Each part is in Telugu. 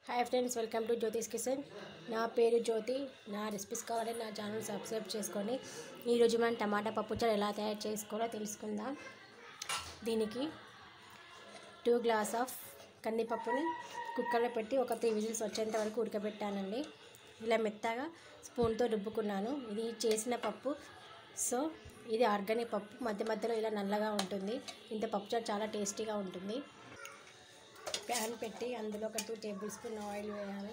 hi friends welcome to Jyothi's kitchen నా పేరు జ్యోతి నా రెసిపీస్ కావాలంటే నా ఛానల్ సబ్స్క్రైబ్ చేసుకొని ఈరోజు మనం టమాటా పప్పుచారు ఎలా తయారు చేసుకోవాలో తెలుసుకుందాం దీనికి టూ గ్లాస్ ఆఫ్ కందిపప్పుని కుక్కర్లో పెట్టి ఒక త్రీ విజిల్స్ వచ్చేంత వరకు ఉడకబెట్టానండి ఇలా మెత్తగా స్పూన్తో రుబ్బుకున్నాను ఇది చేసిన పప్పు సో ఇది ఆర్గానిక్ పప్పు మధ్య మధ్యలో ఇలా నల్లగా ఉంటుంది ఇంత పప్పుచారు చాలా టేస్టీగా ఉంటుంది ప్యాన్ పెట్టి అందులో ఒక టూ టేబుల్ స్పూన్ ఆయిల్ వేయాలి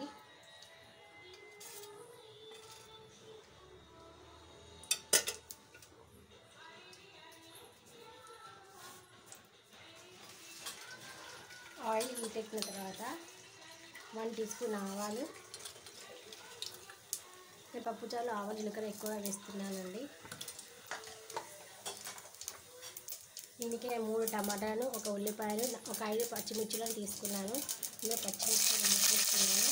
ఆయిల్ హీటెక్కిన తర్వాత వన్ టీ స్పూన్ ఆవాలు నేను పప్పుచారులో ఆవాలు జీలకర్ర ఎక్కువగా వేస్తున్నానండి దీనికి నేను మూడు టమాటాలు ఒక ఉల్లిపాయలు ఒక ఐదు పచ్చిమిర్చిలను తీసుకున్నాను ఇందులో పచ్చిమిర్చి తీసుకున్నాను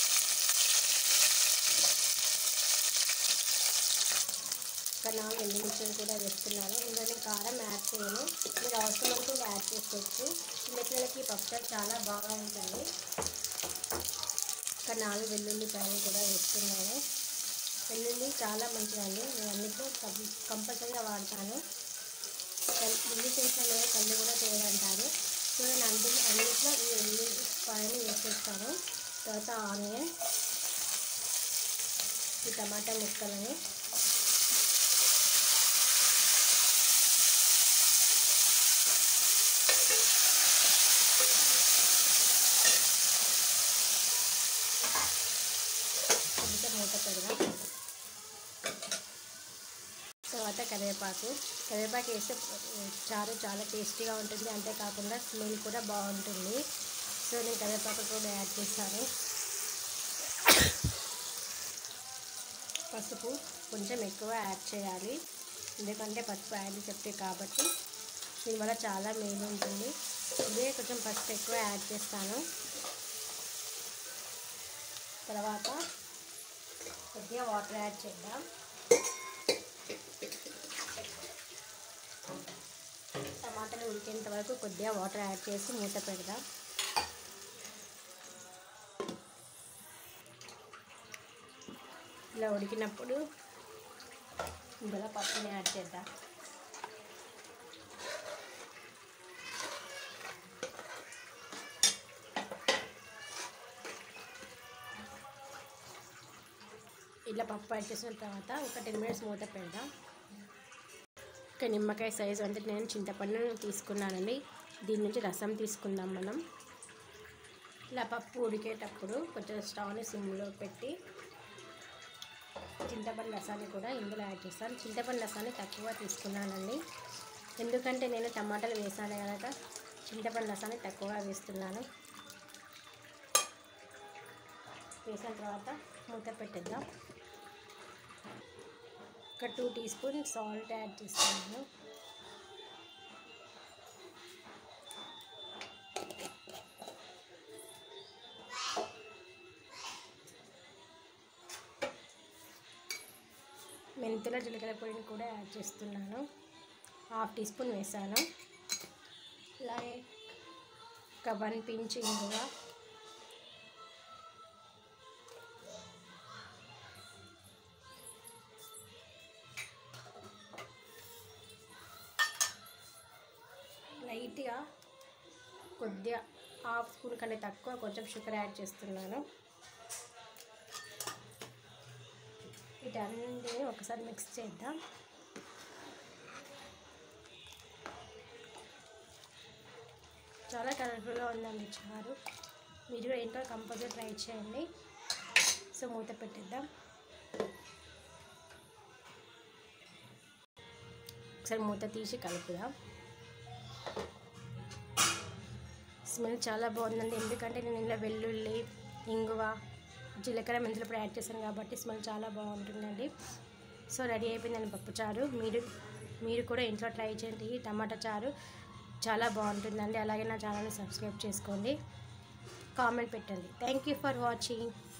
ఒక నాలుగు ఎండుమిర్చిలు కూడా వేస్తున్నాను ఇందులో నేను కారం యాడ్ చేయను మీరు అవసరం అనుకుంటే యాడ్ చేసుకోవచ్చు చిన్నపిల్లలకి పప్పుచారు చాలా బాగా ఉంటుంది ఒక నాలుగు వెల్లుల్లిపాయలు కూడా వేస్తున్నాను వెల్లుల్లి చాలా మంచిదండి నేను అన్నిట్లో కంపల్సరీగా వాడతాను ఇల్లు చేసిన కళ్ళు కూడా చేయడంటారు సో నేను అందులో అన్నింటిలో ఈ ఎల్లిపాయలు వేసేస్తాను తర్వాత ఆనియన్ ఈ టమాటా ముక్కలని కొంచెం మూత పెడదాం తర్వాత కరివేపాకు కరివేపాకు వేస్తే చారు చాలా టేస్టీగా ఉంటుంది అంతేకాకుండా స్మెల్ కూడా బాగుంటుంది సో నేను కరివేపాకు కూడా యాడ్ చేస్తాను పసుపు కొంచెం ఎక్కువ యాడ్ చేయాలి ఎందుకంటే పసుపు యాడ్ చెప్తే కాబట్టి దీనివల్ల చాలా మేలు ఉంటుంది ఇదే కొంచెం పసుపు ఎక్కువ యాడ్ చేస్తాను తర్వాత కొద్దిగా వాటర్ యాడ్ చేద్దాం టమాటాలు ఉడికేంత వరకు కొద్దిగా వాటర్ యాడ్ చేసి మూత పెడదాం ఇలా ఉడికినప్పుడు ఇందులో పప్పుని యాడ్ చేద్దాం ఇలా పప్పు యాడ్ చేసిన తర్వాత ఒక టెన్ మినిట్స్ మూత పెడదాం ఒక నిమ్మకాయ సైజు అంటే నేను చింతపండు తీసుకున్నానండి దీని నుంచి రసం తీసుకుందాం మనం ఇలా పప్పు ఉడికేటప్పుడు కొంచెం స్టవ్ని సిమ్లో పెట్టి చింతపండు రసాన్ని కూడా ఇందులో యాడ్ చేస్తాను చింతపండు రసాన్ని తక్కువ తీసుకున్నానండి ఎందుకంటే నేను టమాటాలు వేసాను కనుక చింతపండు రసాన్ని తక్కువ వేస్తున్నాను వేసిన తర్వాత మూత పెట్టేద్దాం ఒక two teaspoon salt add చేస్తున్నాను మెంతుల జీలకర్ర పొడిని కూడా యాడ్ చేస్తున్నాను హాఫ్ టీ స్పూన్ వేసాను అలాగే ఒక వన్ పించ్ ఇంగువ లైట్గా కొద్దిగా హాఫ్ స్పూన్ కంటే తక్కువ కొంచెం షుగర్ యాడ్ చేస్తున్నాను వీటన్నింటినీ ఒకసారి మిక్స్ చేద్దాం చాలా కలర్ఫుల్గా ఉందండి చారు మీరు కూడా ఇంట్లో కంపల్సరీ ట్రై చేయండి సో మూత పెట్టేద్దాం ఒకసారి మూత తీసి కలుపుదాం స్మెల్ చాలా బాగుందండి ఎందుకంటే నేను ఇందులో వెల్లుల్లి ఇంగువ జీలకర్ర మెంతులు ఇప్పుడు యాడ్ చేశాను కాబట్టి స్మెల్ చాలా బాగుంటుందండి సో రెడీ అయిపోయిందండి పప్పు చారు మీరు మీరు కూడా ఇంట్లో ట్రై చేయండి ఈ టమాటా చారు చాలా బాగుంటుందండి అలాగే నా ఛానల్ని సబ్స్క్రైబ్ చేసుకోండి కామెంట్ పెట్టండి థ్యాంక్ యూ ఫర్ వాచింగ్